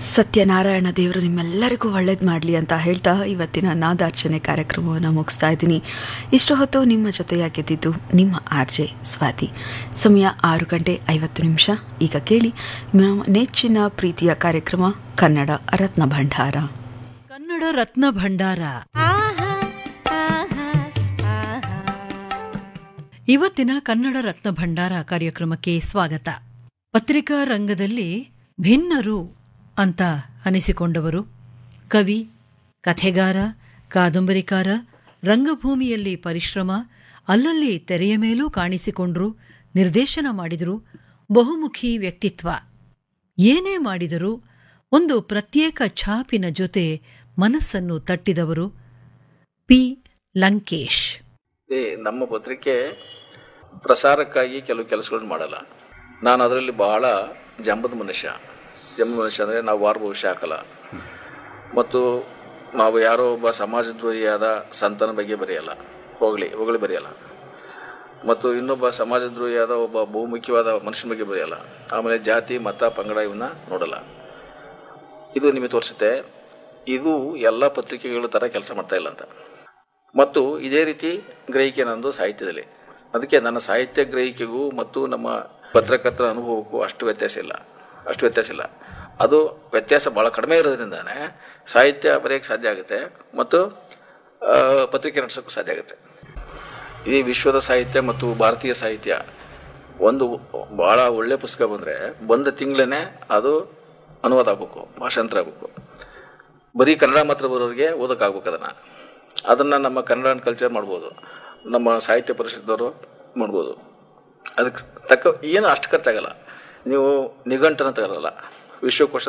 ಸತ್ಯನಾರಾಯಣ ದೇವರು ನಿಮ್ಮೆಲ್ಲರಿಗೂ ಒಳ್ಳೇದು ಮಾಡಲಿ ಅಂತ ಹೇಳ್ತಾ ಇವತ್ತಿನ ನಾದಾರ್ಚನೆ ಕಾರ್ಯಕ್ರಮವನ್ನು ಮುಗಿಸ್ತಾ ಇದ್ದೀನಿ ಇಷ್ಟು ಹೊತ್ತು ನಿಮ್ಮ ಜೊತೆಯಾಗಿದ್ದಿದ್ದು ನಿಮ್ಮ ಆರ್ ಜೆ ಸ್ವಾತಿ ಸಮಯ ಆರು ಗಂಟೆ ಐವತ್ತು ನಿಮಿಷ ಈಗ ಕೇಳಿ ನಮ್ಮ ನೆಚ್ಚಿನ ಪ್ರೀತಿಯ ಕಾರ್ಯಕ್ರಮ ಕನ್ನಡ ರತ್ನ ಭಂಡಾರ ಕನ್ನಡ ರತ್ನ ಭಂಡಾರ ಇವತ್ತಿನ ಕನ್ನಡ ರತ್ನ ಭಂಡಾರ ಕಾರ್ಯಕ್ರಮಕ್ಕೆ ಸ್ವಾಗತ ಪತ್ರಿಕಾ ರಂಗದಲ್ಲಿ ಭಿನ್ನರು ಅಂತ ಅನಿಸಿಕೊಂಡವರು ಕವಿ ಕಥೆಗಾರ ಕಾದಂಬರಿಕಾರ ರಂಗಭೂಮಿಯಲ್ಲಿ ಪರಿಶ್ರಮ ಅಲ್ಲಲ್ಲಿ ತೆರೆಯ ಮೇಲೂ ಕಾಣಿಸಿಕೊಂಡ್ರು ನಿರ್ದೇಶನ ಮಾಡಿದರು ಬಹುಮುಖಿ ವ್ಯಕ್ತಿತ್ವ ಏನೇ ಮಾಡಿದರೂ ಒಂದು ಪ್ರತ್ಯೇಕ ಛಾಪಿನ ಜೊತೆ ಮನಸ್ಸನ್ನು ತಟ್ಟಿದವರು ಪಿ ಲಂಕೇಶ್ ಈ ನಮ್ಮ ಪತ್ರಿಕೆ ಪ್ರಸಾರಕ್ಕಾಗಿ ಕೆಲವು ಕೆಲಸಗಳನ್ನು ಮಾಡಲ್ಲ ನಾನು ಅದರಲ್ಲಿ ಬಹಳ ಜಂಬದ ಮನುಷ್ಯ ಜಂಬದ ಮನುಷ್ಯ ಅಂದರೆ ನಾವು ವಾರ ಭವಿಷ್ಯ ಹಾಕಲ್ಲ ಮತ್ತು ನಾವು ಯಾರೋ ಒಬ್ಬ ಸಮಾಜದ್ರೋಹಿಯಾದ ಸಂತನ ಬಗ್ಗೆ ಬರೆಯಲ್ಲ ಹೋಗಲಿ ಹೊಗಳಿ ಬರೆಯಲ್ಲ ಮತ್ತು ಇನ್ನೊಬ್ಬ ಸಮಾಜದ್ರೋಹಿಯಾದ ಒಬ್ಬ ಬಹುಮುಖ್ಯವಾದ ಮನುಷ್ಯನ ಬಗ್ಗೆ ಬರೆಯಲ್ಲ ಆಮೇಲೆ ಜಾತಿ ಮತ ಪಂಗಡ ಇವನ್ನ ನೋಡಲ್ಲ ಇದು ನಿಮಗೆ ತೋರಿಸುತ್ತೆ ಇದು ಎಲ್ಲ ಪತ್ರಿಕೆಗಳ ಥರ ಕೆಲಸ ಮಾಡ್ತಾ ಇಲ್ಲ ಅಂತ ಮತ್ತು ಇದೇ ರೀತಿ ಗ್ರಹಿಕೆ ನಂದು ಸಾಹಿತ್ಯದಲ್ಲಿ ಅದಕ್ಕೆ ನನ್ನ ಸಾಹಿತ್ಯ ಗ್ರಹಿಕೆಗೂ ಮತ್ತು ನಮ್ಮ ಪತ್ರಕರ್ತರ ಅನುಭವಕ್ಕೂ ಅಷ್ಟು ವ್ಯತ್ಯಾಸ ಇಲ್ಲ ಅಷ್ಟು ವ್ಯತ್ಯಾಸ ಇಲ್ಲ ಅದು ವ್ಯತ್ಯಾಸ ಭಾಳ ಕಡಿಮೆ ಇರೋದ್ರಿಂದಾನೇ ಸಾಹಿತ್ಯ ಬರೆಯೋಕ್ಕೆ ಸಾಧ್ಯ ಆಗುತ್ತೆ ಮತ್ತು ಆ, ಪತ್ರಿಕೆ ನಡೆಸೋಕ್ಕೂ ಸಾಧ್ಯ ಆಗುತ್ತೆ ಈ ವಿಶ್ವದ ಸಾಹಿತ್ಯ ಮತ್ತು ಭಾರತೀಯ ಸಾಹಿತ್ಯ ಒಂದು ಭಾಳ ಒಳ್ಳೆ ಪುಸ್ತಕ ಬಂದರೆ ಬಂದ ತಿಂಗಳೇ ಅದು ಅನುವಾದ ಆಗಬೇಕು ಭಾಷಾಂತರ ಆಗಬೇಕು ಬರೀ ಕನ್ನಡ ಮಾತ್ರ ಬರೋರಿಗೆ ಓದೋಕ್ಕಾಗ್ಬೇಕು ಅದನ್ನು ಅದನ್ನು ನಮ್ಮ ಕನ್ನಡ ಆ್ಯಂಡ್ ಕಲ್ಚರ್ ಮಾಡ್ಬೋದು ನಮ್ಮ ಸಾಹಿತ್ಯ ಪರಿಷತ್ದವರು ಮಾಡ್ಬೋದು ಅದಕ್ಕೆ ತಕ್ಕ ಏನು ಅಷ್ಟು ಖರ್ಚಾಗಲ್ಲ ನೀವು ನಿಘಂಟನ ತಗೊಳ್ಳಲ್ಲ ವಿಶ್ವಕೋಶ